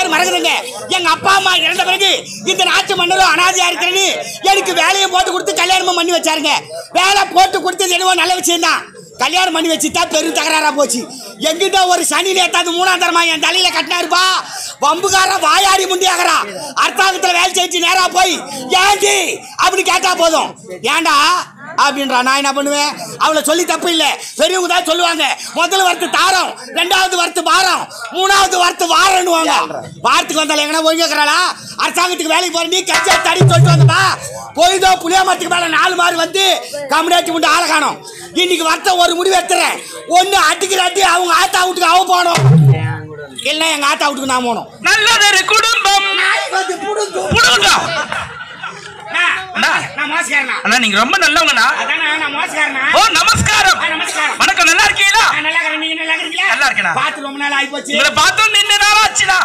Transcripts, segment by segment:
பேர் மறக்குதுங்க எங்க அப்பா அம்மா இறந்த பிறகு இந்த நாட்டு மன்னரும் அனாதையா இருக்கிறேன்னு எனக்கு வேலையும் போட்டு கொடுத்து கல்யாணமும் பண்ணி வச்சாருங்க வேலை போட்டு கொடுத்தது என்னவோ நல்ல விஷயம் தான் கல்யாணம் பண்ணி வச்சுட்டா பெரும் தகராறா போச்சு எங்கிட்ட ஒரு சனி நேத்தாந்து மூணாம் தரமா என் தலையில கட்டினாருப்பா வம்புக்கார வாயாடி முண்டியாகிறா அர்த்தாங்கத்துல வேலை செஞ்சு நேரா போய் ஏண்டி அப்படி கேட்டா போதும் ஏன்டா அப்படின்றா நான் என்ன பண்ணுவேன் அவளை சொல்லி தப்பு இல்லை பெரியவங்க தான் சொல்லுவாங்க முதல் வார்த்தை தாரம் ரெண்டாவது வார்த்தை பாரம் மூணாவது வார்த்தை வாரன்னுவாங்க வாரத்துக்கு வந்தால எங்கன்னா ஒழுங்கிறாளா அரசாங்கத்துக்கு வேலைக்கு போற நீ கச்சா தடி சொல்லிட்டு வந்தப்பா போய்தோ புளியாமரத்துக்கு மேல நாலு மாறு வந்து கம்யூனிட்டி முண்டு ஆளை காணும் இன்னைக்கு வார்த்தை ஒரு முடிவு எடுத்துறேன் ஒன்று அடிக்கிறாட்டி அவங்க ஆத்தா வீட்டுக்கு அவ போகணும் இல்லைன்னா எங்க ஆத்தா வீட்டுக்கு நான் போகணும் நல்லதொரு குடும்பம் புடுங்கோ. அண்ணா. நான் மோசக்காரனா அண்ணா நீங்க ரொம்ப நல்லவங்கண்ணா அதானே நான் மோசக்காரனா ஓ நமஸ்காரம் ஆ, நமஸ்காரம். வணக்கம் நல்லா இருக்கீங்களா நான் நல்லா இருக்கிறேன் நீங்க நல்லா இருக்கீங்களா நல்லா இருக்கேனா. பார்த்து ரொம்ப நாள் ஆகி போச்சு உங்களை பார்த்தோம் நின்று நாளாச்சுடா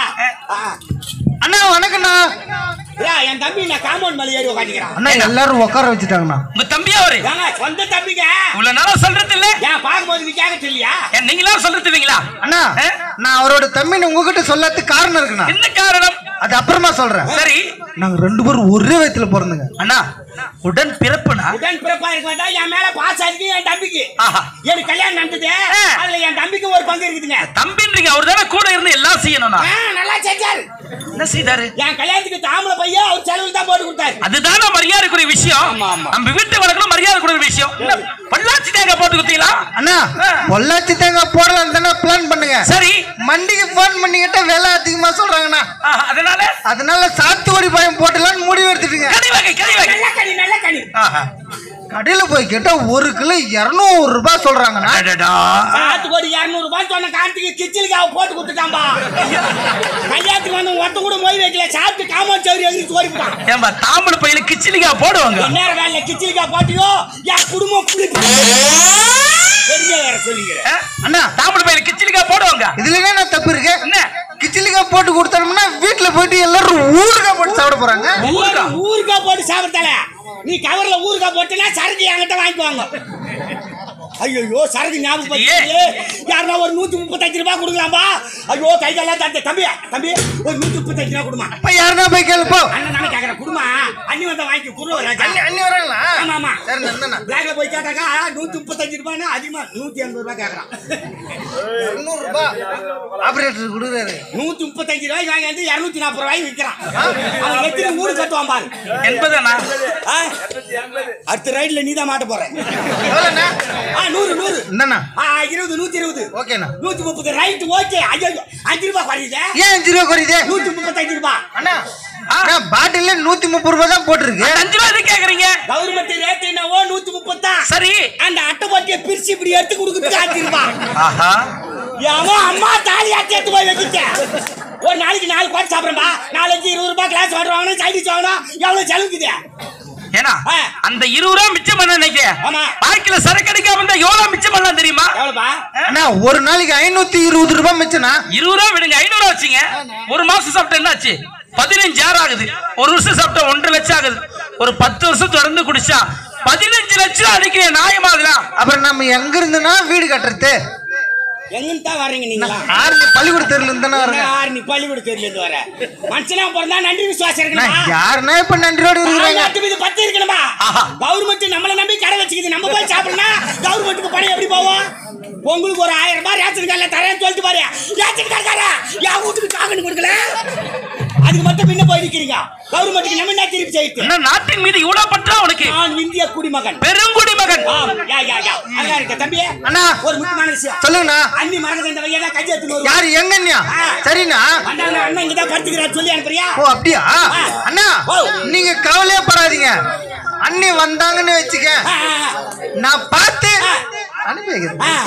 அண்ணா வணக்கண்ணா என் தம்பி நான் காம்பவுண்ட் மேல ஏறி உட்காந்துக்கிறான் அண்ணா எல்லாரும் உட்கார வச்சுட்டாங்கண்ணா உங்க தம்பியா அவரு ஏங்க சொந்த தம்பிங்க இவ்வளவு நாளா சொல்றது இல்ல ஏன் பார்க்கும்போது நீ கேட்க இல்லையா ஏன் நீங்களா சொல்றது இல்லைங்களா அண்ணா ஆ? நான் அவரோட தம்பின்னு உங்ககிட்ட சொல்லறதுக்கு காரணம் இருக்குண்ணா என்ன காரணம் அது அப்புறமா சொல்றேன் சரி நாங்க ரெண்டு பேரும் ஒரே வயத்துல பிறந்துங்க அண்ணா உடன் பிறப்புனா உடன் பிறப்பா இருக்க வேண்டாம் என் மேல பாஸ் ஆயிருக்கு என் தம்பிக்கு ஆஹா. எனக்கு கல்யாணம் நடந்தது ஆ. அதுல என் தம்பிக்கு ஒரு பங்கு இருக்குதுங்க தம்பின்றீங்க அவர் தானே கூட இருந்து எல்லாம் செய்யணும்னா ஆ, நல்லா செஞ்சாரு என்ன செய்தாரு என் கல்யாணத்துக்கு தாமரை பையன் அவர் செலவில் தான் போட்டு கொடுத்தாரு அதுதானே மரியாதைக்குரிய விஷயம் ஆமா, ஆமா. நம்ம வீட்டு வழக்கில் மரியாதைக்குரிய விஷயம் என்ன, பல்லாச்சி தேங்காய் போட்டு குத்தீங்களா அண்ணா ஆ. பொள்ளாச்சி தேங்காய் போடலாம் தானே பிளான் பண்ணுங்க சரி மண்டிக்கு போன் பண்ணிக்கிட்ட விலை அதிகமா சொல்றாங்கண்ணா ஆஹா, அதனால அதனால சாத்துக்குடி பழம் போட்டலாம்னு முடிவு எடுத்துட்டீங்க கனி வகை கனி வகை நல்ல கனி நல்ல கனி ஆஹா. கடையில போய் கேட்டா ஒரு கிலோ இருநூறு ரூபாய் சொல்றாங்கண்ணா அடடா. சாத்துக்குடி இரநூறு ரூபாய் சொன்ன காலத்துக்கு கிச்சலுக்கு அவ போட்டு கொடுத்துட்டான்பா கல்யாணத்துக்கு வந்து ஒருத்த கூட மொய் வைக்கல சாப்பிட்டு காமௌண்ட் சௌரி எங்கிட்டு ஓடிவிட்டான் ஏம்பா தாம்பூல பையில கிச்சிலிக்கா போடுவாங்க நேர வேலை கிச்சலிக்கா போட்டியோ என் குடும்பம் குளிப்பு பெரிய வேற சொல்லிக்கிறேன் ஆ? அண்ணா தாம்பூல பையில கிச்சிலிக்கா போடுவாங்க இதுல என்ன தப்பு இருக்கு என்ன கிச்சிலிக்காய் போட்டு கொடுத்தோம்னா வீட்டுல போயிட்டு எல்லாரும் ஊறுகாய் போட்டு சாப்பிட போறாங்க எல்லாரும் ஊருக்கா போட்டு சாப்பிட்டால நீ கவர்ல ஊருக்கா போட்டுனா சரக்கு என்கிட்ட வாங்கிக்குவாங்க ஐயோ சரக்கு ஞாபகம் யாருன்னா ஒரு நூத்தி முப்பத்தஞ்சு ரூபாய் கொடுக்கலாம்பா ஐயோ கை காலாம் தட்டு தம்பி தம்பி ஒரு நூத்தி முப்பத்தஞ்சு ரூபாய் கொடுமா இப்ப யாருன்னா போய் கேளுப்போ அண்ணன் தானே கேக்குறேன் குடுமா அண்ணி வந்தா வாங்கி குடுவா அண்ணி அண்ணி வராங்களா ஆமா ஆமா சரி நந்தனா பேங்க்ல போய் கேட்டாக்கா நூத்தி முப்பத்தஞ்சு ரூபாய்னா அதிகமா நூத்தி எண்பது ரூபாய் கேக்குறான் இருநூறு ரூபாய் ஆபரேட்டர் கொடுக்குறாரு நூத்தி முப்பத்தஞ்சு ரூபாய்க்கு வாங்கி வந்து இருநூத்தி நாற்பது ரூபாய்க்கு விற்கிறான் அவன் எத்தனை ஊரு கட்டுவான் பாரு என்பதானா ஆ? அடுத்த ரைட்ல நீ தான் மாட்ட போற எவ்வளோண்ணா ஆ நூறு நூறு என்னண்ணா ஆ இருபது நூத்தி இருபது ஓகேண்ணா நூத்தி முப்பது ரைட் ஓகே ஐயோ அஞ்சு ரூபாய் குறையுது ஏன் அஞ்சு ரூபா குறையுது நூத்தி முப்பத்தஞ்சு ரூபாய் அண்ணா அண்ணா பாட்டில்ல நூத்தி முப்பது ரூபாய் தான் போட்டிருக்கு அஞ்சு ரூபா எதுக்கு கேக்குறீங்க கவர்மெண்ட் ரேட் என்னவோ நூத்தி முப்பத்தான் சரி அந்த அட்டை பட்டியை பிரிச்சு இப்படி எடுத்து கொடுக்குறதுக்கு அஞ்சு ரூபாய் ஆஹா எவன் அம்மா தாலியா சேர்த்து போய் வச்சுட்ட ஒரு நாளைக்கு நாலு கோட்டை சாப்பிட்றேன்பா நாலஞ்சு இருபது ரூபாய் கிளாஸ் வாட்டர் வாங்கணும் சைடிஸ் வாங்கணும் எவ்வளவு செலவுக்குது ஏன்னா ஆ. அந்த இருபது ரூபா மிச்சம் பண்ண நினைக்கிறேன் ஆமா. பாக்கில சரக்கு அடிக்காம இருந்தா எவ்வளவு மிச்சம் பண்ணலாம் தெரியுமா எவ்வளோப்பா அண்ணா ஒரு நாளைக்கு ஐநூத்தி இருபது ரூபாய் மிச்சனா இருபது ரூபா விடுங்க ஐநூறு ரூபா வச்சுங்க ஒரு மாசம் சாப்பிட்டா என்னாச்சு பதினஞ்சாயிரம் ஆகுது ஒரு வருஷம் சாப்பிட்டா ஒன்றரை லட்சம் ஆகுது ஒரு பத்து வருஷம் தொடர்ந்து குடிச்சா பதினஞ்சு லட்சம் அடிக்கிற நியாயமாகுதா அப்புறம் நம்ம எங்க இருந்துனா வீடு கட்டுறது எங்கன்னு தான் வர்றீங்க நீங்களா ஆர்மி பள்ளிக்கூட தெருல இருந்து தானே வரேன் யார் நீ பள்ளிக்கூட தெரியல வர மனுஷனா பிறந்தா நன்றி விசுவாசம் அண்ணா, இருக்கணுமா யாருன்னா இப்ப நன்றியோடு இருக்கிறாங்க நாட்டு மீது பத்து இருக்கணுமா ஆஹா. கவர்மெண்ட் நம்மள நம்பி கடை வச்சுக்குது நம்ம போய் சாப்பிடணும் கவர்மெண்ட்டுக்கு பணம் எப்படி போவோம் உங்களுக்கு ஒரு ஆயிரம் ரூபாய் ரேஷன் கார்டில் தரேன்னு சொல்லிட்டு பாரு ரேஷன் கார்டு தரேன் என் வீட்டுக்கு டாக்கன் கொடுக்கல அதுக்கு மட்டும் பின்ன போய் நிக்கிறீங்க கவர்மெண்ட்டுக்கு நம்ம என்ன திருப்பி செய்யுது என்ன நாட்டின் மீது இவ்வளவு பற்றா உனக்கு நான் இந்திய குடிமகன் பெருங்குடி மகன் ஆம், யா, யா, யா. அழகா இருக்க தம்பி அண்ணா. ஒரு முக்கியமான விஷயம் சொல்லுங்கண்ணா அண்ணி மறந்து இந்த வையா கஞ்சி எடுத்துன்னு வருவா. யாரு எங்கண்ணா ஆ. சரிண்ணா வந்தாங்க அண்ணன் இங்கதான் படுத்துக்கிறார் சொல்லி அனுப்புறியா ஓ அப்படியா அண்ணா ஓ. நீங்க கவலையே படாதீங்க அண்ணி வந்தாங்கன்னு வச்சுக்க ஆ, ஆ, ஆ. நான் பார்த்து ஆ. அனுப்பி வைக்கிறேன் ஆ.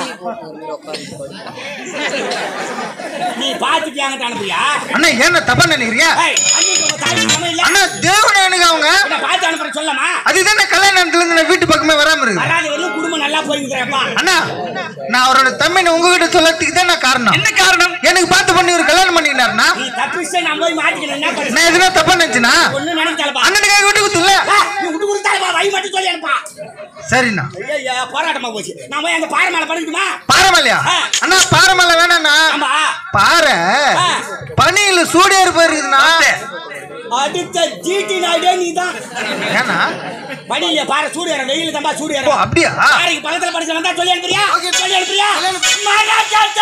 நீ பாத்துட்டு என்கிட்ட அனுப்புறியா அண்ணா ஏன்னா தப்பா நினைக்கிறீங்க ஏய், அண்ணிக்கு உங்க தாய் மாமா இல்ல? அண்ணா தேவன் எனக்கு அவங்க என்ன பார்த்து அனுப்புற சொல்லமா அதுதானே கல்யாணத்துல இருந்து நான் வீட்டு பக்கமே வராம இருக்கு வராத வரலும் குடும்பம் நல்லா போயிருக்கிறப்பா அண்ணா நான் அவரோட தம்பினை உங்ககிட்ட சொல்லறதுக்கு தான் நான் காரணம் என்ன காரணம் எனக்கு பார்த்து பண்ணி ஒரு கல்யாணம் பண்ணிக்கினாருண்ணா நீ தப்பிச்சு நான் போய் மாட்டிக்கணும் என்ன பண்ண நான் எதுனா தப்பா நினைச்சுனா ஒண்ணு நினைச்சாலப்பா அண்ணனுக்காக விட்டு குத்துல நீ விட்டு கொடுத்தாலப்பா வை மட்டும் சொல்லி அனுப்பா சரிண்ணா ஐயா போராட்டமா போச்சு நான் போய் அந்த பாறை மேல படிக்கணுமா பாரமலையா ஆ. அண்ணா பாரமலை வேணாண்ணா ஆமா பாறை ஆ. பனியில வெயில்ல சூடியாரு போயிருக்குதுண்ணா அடுத்த ஜிடி நாயுடே நீ தான் ஏன்னா படியில பாரு சூடு ஏற வெயில் தம்பா சூடு ஓ ஏற அப்படியா பாருக்கு பக்கத்துல படிச்சு வந்தா சொல்லி அனுப்புறியா சொல்லி அனுப்புறியா மகாஜாத்தா.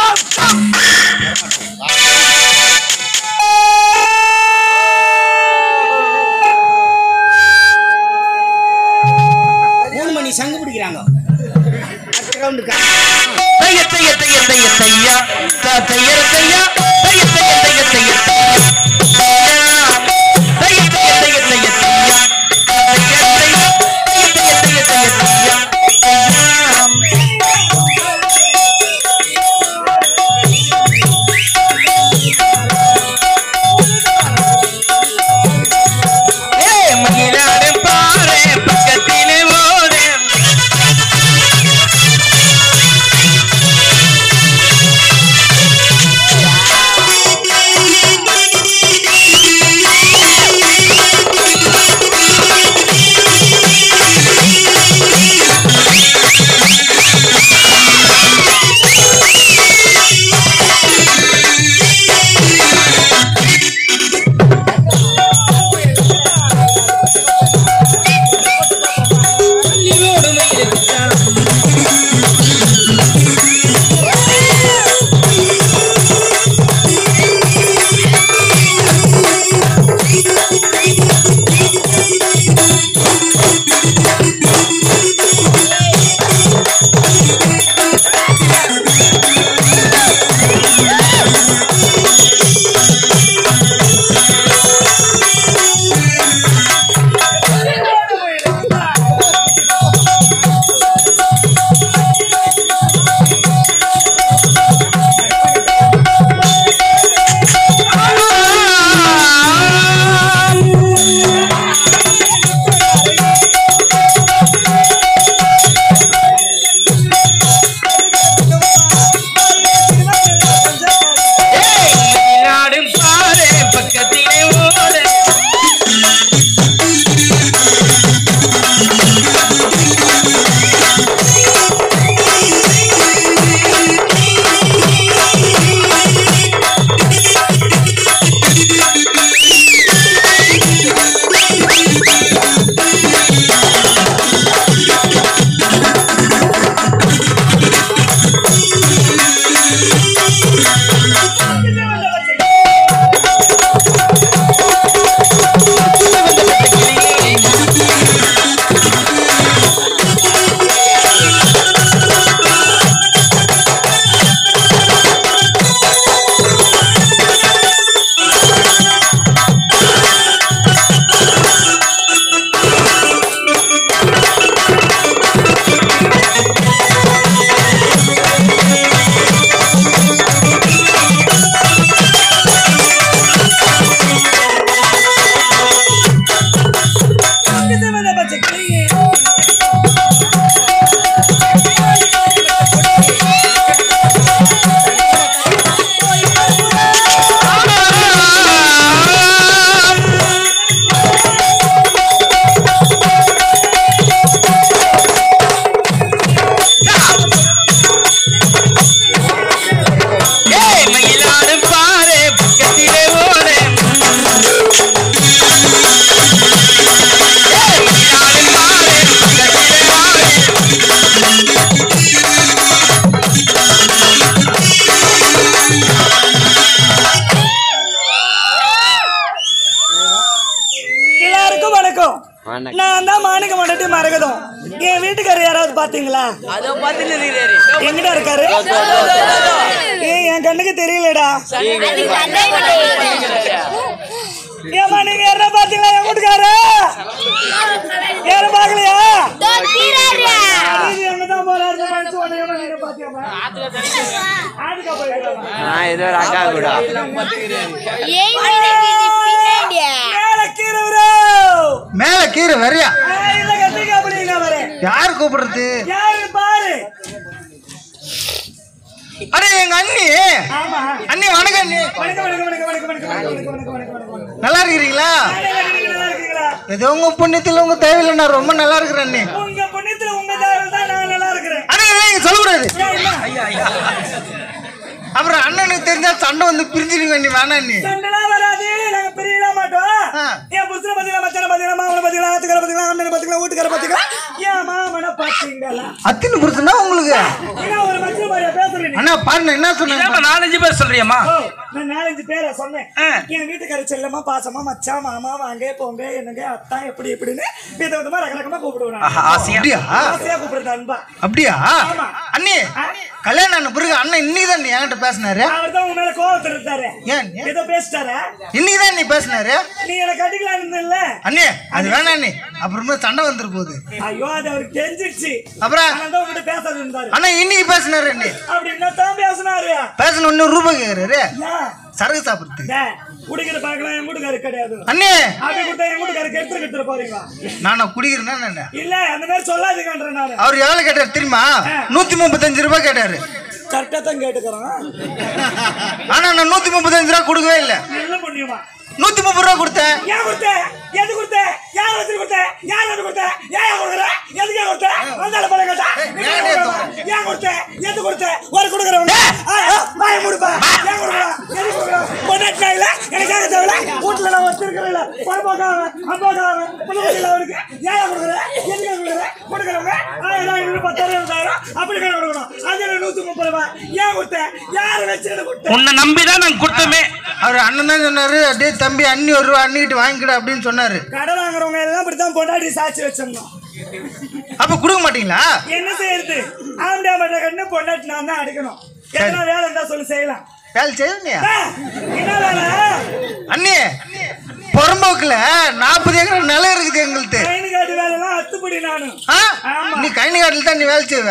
மூணு மணி சங்கு பிடிக்கிறாங்க அடுத்த ரவுண்டுக்கு தைய தைய தைய தைய தையா தா தையர தையா தைய தைய தைய தைய தையா தைய தைய தைய தைய தையா தைய தைய தைய தைய தைய தையா ஏ மயிலாடு பாரு பக்கத்திலே ஓடு நாடு பாரு பக்கத்திலே ஓடு ஏய் மயிலாடு பாரு பக்கத்திலே ஓடு ஏய் மயிலாடு பாரு பக்கத்திலே ஓடு எல்லாருக்கும் வணக்கம் நான் தான் மாணிக்க மண்டட்டி மரகதம் என் வீட்டுக்காரர் யாராவது பாத்தீங்களா எங்கிட்ட இருக்காரு ஏய் என் கண்ணுக்கு தெரியலடா ஏமா நீங்க யாரா பாத்தீங்களா என் வீட்டுக்காரு யாரும் பாக்கலையா இது எங்கதான் போறாரு மனுஷன் உடனே நீங்க பாத்தியாமா ஆட்டுக்கா போயிருக்காமா மேல கீரை bro. மேல கீரை வரியா ஏய், இல்ல கத்திரிக்கா அப்படிங்களா வரேன் யாரு கூப்பிடுறது யாரு பாரு அடே எங்க அண்ணி ஆமா அண்ணி வணக்கம் அண்ணி வணக்கம் வணக்கம் வணக்கம் வணக்கம் வணக்கம் வணக்கம் வணக்கம் வணக்கம் வணக்கம் வணக்கம் நல்லா இருக்கிறீங்களா நீங்க நல்லா இருக்கீங்களா ஏதோ உங்க புண்ணியத்துல உங்க தேவையில்ல நான் ரொம்ப நல்லா இருக்கிறேன் அண்ணி உங்க புண்ணியத்துல உங்க தேவையில் தான் நான் நல்லா இருக்கிறேன் அண்ணா இல்லைங்க சொல்லக்கூடாது ஏன் இல்ல? அப்புறம் அண்ணனுக்கு தெரிஞ்சா சண்டை வந்து பிரிஞ்சிருங்க அண்ணி வேணாம் அண்ணி சண்டெல்லாம் வீட்டுக்கார பாத்தீங்களா என் மாமனை பாத்தீங்களா அத்தின்னு புருஷனா உங்களுக்கு என்ன ஒரு மச்ச மாதிரியா பேசுறேன் நீ? அண்ணா பாருங்க என்ன சொன்னாங்க இதாம்மா நாலஞ்சு பேர் சொல்றியம்மா ஓ, நான் நாலஞ்சு பேரை சொன்னேன் ஆ. என் வீட்டுக்கார செல்லமா பாசமா மச்சான் மாமா வாங்க போங்க என்னங்க அத்தான் எப்படி எப்படின்னு வித விதமா ரகரகமா கூப்பிடுவேன் ஆஹா, ஆசையா அப்படியா ஆசையா கூப்பிடுறது அன்பா அப்படியா ஆமா. அண்ணி கல்யாணம் ஆன பிறகு அண்ணன் இன்னைக்கு தான் என்கிட்ட பேசினாரு அவர் தான் உங்க மேல கோவத்துல இருந்தாரு ஏன் அண்ணி? ஏதோ பேசிட்டாரா இன்னைக்கு தான் நீ பேசினாரு நீ என்ன கட்டிக்கலாம் இருந்தல்ல அண்ணே அது வேணாம் அண்ணி அப்புறமா சண்டை வந்துரு போகுது ஐயோ அது அவருக்கு தெரிஞ்சிடுச்சு அப்புறம் அதனால தான் உங்ககிட்ட பேசாது இருந்தாரு அண்ணா இன்னைக்கு பேசினாரு அண்ணி அப்படின்னா தான் பேசினாரு பேசணும் இன்னும் ரூபாய் கேக்குறாரு ஏன்? சரகு சாப்பிடுறதுக்கு டேய், குடிக்கிற பழக்கம் என் வீட்டுக்காரு கிடையாது அண்ணே அப்படி கொடுத்தா என் வீட்டுக்காருக்கு எடுத்து எடுத்துட்டு போறீங்களா நான் குடிக்கிறேன்னா என்ன இல்ல அந்த மாதிரி சொல்லாதீங்கன்ற நானு அவர் எவ்வளவு கேட்டாரு தெரியுமா நூத்தி முப்பத்தஞ்சு ரூபாய் கேட்டாரு கரெக்டா தான் கேட்டுக்கிறோம் ஆனா நான் நூத்தி முப்பத்தஞ்சு ரூபாய் கொடுக்கவே இல்லை நல்ல புண்ணியமா நூத்தி முப்பது ரூபாய் கொடுத்தேன் ஏன் கொடுத்த எது கொடுத்த யார் வச்சு கொடுத்த யார் வந்து கொடுத்த ஏன் கொடுக்குற எதுக்கே கொடுத்த வந்தால பழம் கேட்டா ஏன் ஏன் கொடுத்த எது கொடுத்த ஒரு கொடுக்குறவங்க வாய முடிப்பா ஏன் கொடுக்குறா எது கொடுக்குறா பொண்ணாட்டினா இல்ல எனக்கு கேட்க தேவையில்ல வீட்டுல நான் வச்சிருக்கிறேன் பொறுப்பாக்காம அம்பாக்காம புதுப்பட்டியில் அவருக்கு ஏன் கொடுக்குற எதுக்கே கொடுக்குற கொடுக்குறவங்க ஆயிரம் ஐநூறு பத்தாயிரம் இருபதாயிரம் அப்படி கடை கொடுக்கணும் அது எனக்கு நூத்தி முப்பது ரூபாய் ஏன் கொடுத்த யார் வச்சுக்கிட்டு கொடுத்த உன்னை நம்பிதான் நாங்க கொடுத்தோமே அவர் அண்ணன் தான் சொன்னாரு டேய் தம்பி அண்ணி ஒரு ரூபா அண்ணிக்கிட்டு வாங்கிக்கிட அப்படின்னு சொன்னாரு கடை வாங்குறவங்க எல்லாம் இப்படித்தான் பொண்டாட்டி சாட்சி வச்சிடணும் அப்ப கொடுக்க மாட்டீங்களா என்ன செய்யறது ஆம்படியா மட்ட கண்ணு பொண்டாட்டி நான் தான் அடிக்கணும் எத்தனை வேலை இருந்தா சொல்லி செய்யலாம் வேலை செய்யலையா ஆ, என்ன வேலை அண்ணி புறம்போக்குல நாற்பது ஏக்கர் நிலம் இருக்குது எங்களுக்கு கைனு காட்டு வேலை எல்லாம் அத்துப்படி நானு ஆ? ஆமா. நீ கைனி காட்டில் தான் நீ வேலை செய்வ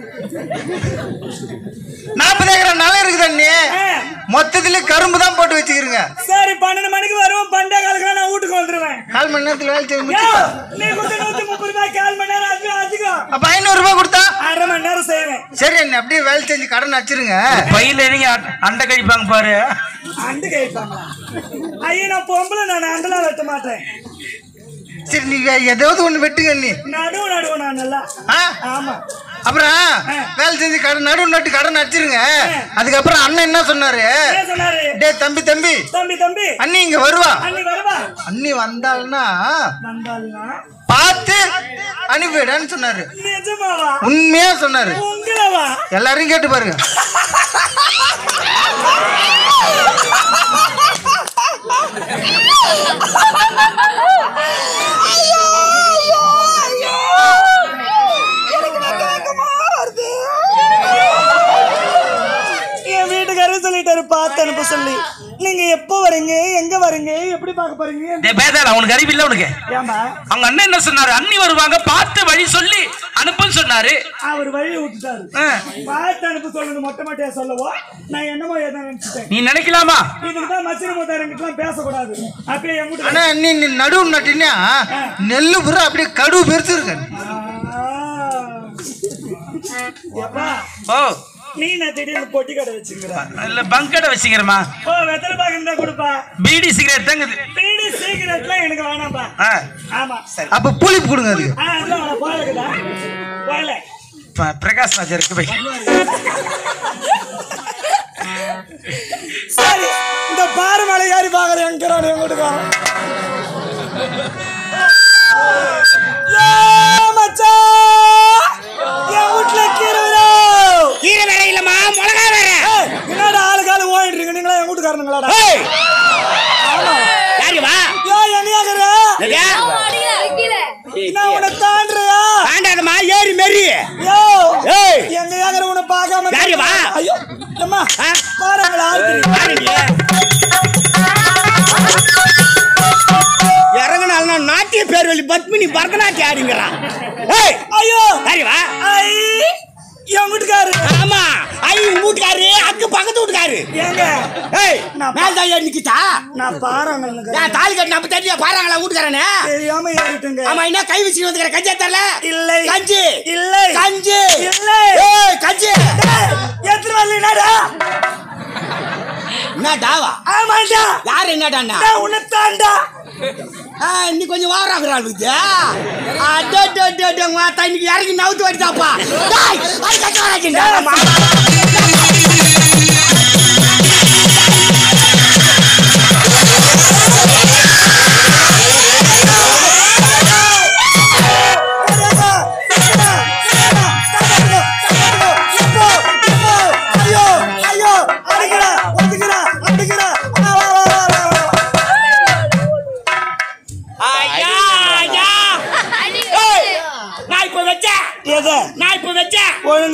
நாற்பது ஏக்கர் நிலம் இருக்குது அண்ணி ஆ, மொத்தத்துல கரும்பு தான் போட்டு வச்சுக்கிறீங்க சரி பன்னெண்டு மணிக்கு வருவோம் பண்டை காலத்துல நான் வீட்டுக்கு வந்துருவேன் கால் மணி நேரத்துல வேலை செய்ய யோ, முடியும் நீ கொடுத்த நூத்தி முப்பது ரூபாய் கால் மணி நேரம் அது அதிகம் அப்ப ஐநூறு ரூபாய் கொடுத்தா அரை மணி நேரம் செய்வேன் சரி அண்ணி அப்படியே வேலை செஞ்சு கடன் வச்சிருங்க பையில நீங்க அண்டை கழிப்பாங்க பாரு அண்டு கேட்பாங்களா ஐயோ நான் பொம்பளை நான் அண்டெல்லாம் வெட்ட மாட்டேன் சரி நீ வே- ஏதாவது ஒண்ணு வெட்டுங்க அண்ணி நடுவு நடுவு நான் நல்லா ஆ? ஆமா அப்புறம் வேலை செஞ்சு கடன் நடுவு நட்டு கடன் வச்சிருங்க அதுக்கப்புறம் அண்ணன் என்ன சொன்னாரு என்ன சொன்னாரு டேய் தம்பி தம்பி தம்பி தம்பி அண்ணி இங்க வருவா அண்ணி வருவா அண்ணி வந்தாள்னா வந்தாள்னா பார்த்து அனுப்பிவிடான்னு சொன்னாரு நிஜமாவா உண்மையா சொன்னாரு உங்களவா எல்லாரையும் கேட்டு பாருங்க என் வீட்டுக்காரர் சொல்லிட்டாரு பார்த்து அனுப்ப சொல்லி நீங்க எப்போ வரீங்க எங்க வரீங்க எப்படி பார்க்க போறீங்க டேய் பேதாடா உனக்கு அறிவு இல்ல உனக்கு ஏமா அவங்க அண்ணன் என்ன சொன்னாரு அண்ணி வருவாங்க பார்த்து வழி சொல்லி அனுப்புன்னு சொன்னாரு அவர் வழி விட்டுட்டாரு ஆ. பார்த்து அனுப்ப சொல்லணும் மொட்டை மொட்டையா சொல்லவோ நான் என்னமோ எதை நினைச்சிட்டேன் நீ நினைக்கலாமா இதுக்கு தான் மச்சின முத்தாரங்கிட்டலாம் பேசக்கூடாது அப்படியே என் வீட்டுக்கு ஆனா நீ நீ நடுவு நட்டினா நெல்லு பூரா அப்படியே கடுவு பெருசு இருக்கு எப்பா ஓ நீ நான் திடீர்னு பொட்டி கடை வச்சுக்கிறேன் இல்ல பங்கடை வச்சுக்கிறேமா ஓ வெத்தலை பாக்குறதா கொடுப்பா பீடி சிகரெட் தாங்குது பீடி சீக்கிரட்லாம் எனக்கு வேணாம்ப்பா ஆ, ஆமா சரி அப்ப புளிப்பு கொடுங்க அதுக்கு ஆ அதெல்லாம் வேணாம் போயலக்குதா போயல ப- பிரகாஷ் ராஜா இருக்கு போய் சரி இந்த பாரு மலை ஏறி பாக்குறேன் எங்கிறான் என் வீட்டுக்காரன் ஏ மச்சான் என் வீட்டுல கீரை வரும் கீரை வேற இல்லம்மா மிளகா வேற ஏய், என்னடா ஆளு காலு ஓடிட்டு இருக்கு நீங்களா என் வீட்டுக்காரனுங்களாடா ஏய், யாரு வா ஏ என்னையாக்குற இல்லையா? நான் உன்னை தாண்டுறியா தாண்டாதம்மா ஏறி மெரி யோ ஏய் எங்க ஏங்கற உன்னை பார்க்காம யாரு வா? ஐயோ அம்மா ஆ? பாருங்களா யாரு நீ? இறங்குனாலும் நான் நாட்டிய பேர் வழி பத்மினி பரதநாட்டியம் ஆடிங்கிறான் ஏய் ஐயோ யாரு வா ஐ என் வீட்டுக்காரு ஆமா ஐ வீட்டுக்காரு அக்கு பக்கத்து வீட்டுக்காரு ஏங்க ஏய் நான் மேல் தான் ஏறி நிக்கிச்சா நான் பாருங்க ஏன் தாலி கட்டி நம்ம தட்டியா பாறாங்களா வீட்டுக்காரனே தெரியாம ஏறிட்டுங்க ஆமா என்ன கை வச்சு வந்துக்கிற கஞ்சியா தரல இல்லை கஞ்சி இல்லை கஞ்சி இல்லை ஏய் கஞ்சி டேய், எத்தனை வரல என்னடா என்ன டாவா ஆமாண்டா யாரு என்னடா நான் உன்னை தாண்டா நீ கொஞ்சம் வாராக்குறாள் வித்து அடோ மாத்தா இன்னைக்கு இறங்கி நவுத்து வடிதாப்பா டேய் அது கட்ட வராக்கிண்டா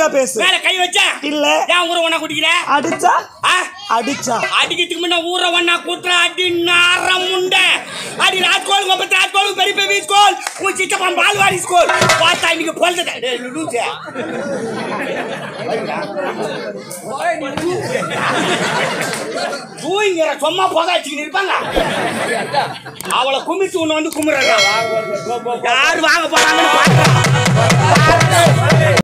பேசு மேல கை வச்சா இல்ல ஏன் ஊரை ஒண்ணா குடிக்கிற அடிச்சா ஆ? அடிச்சா அடிக்கிறதுக்கு முன்ன ஊரை ஒண்ணா கூட்டுற அடி நாரம் உண்ட அடி ராஜ்கோல் முப்பத்தி ராஜ்கோல் பெரிய பெரிய ஸ்கூல் உன் சித்தப்பன் பால்வாடி ஸ்கூல் பார்த்தா இன்னைக்கு பொழுது தூங்கிற சும்மா புகாச்சிக்கிட்டு இருப்பாங்க அவளை குமிச்சு ஒண்ணு வந்து குமுறாங்க யாரு வாங்க போறாங்கன்னு பாக்குறாங்க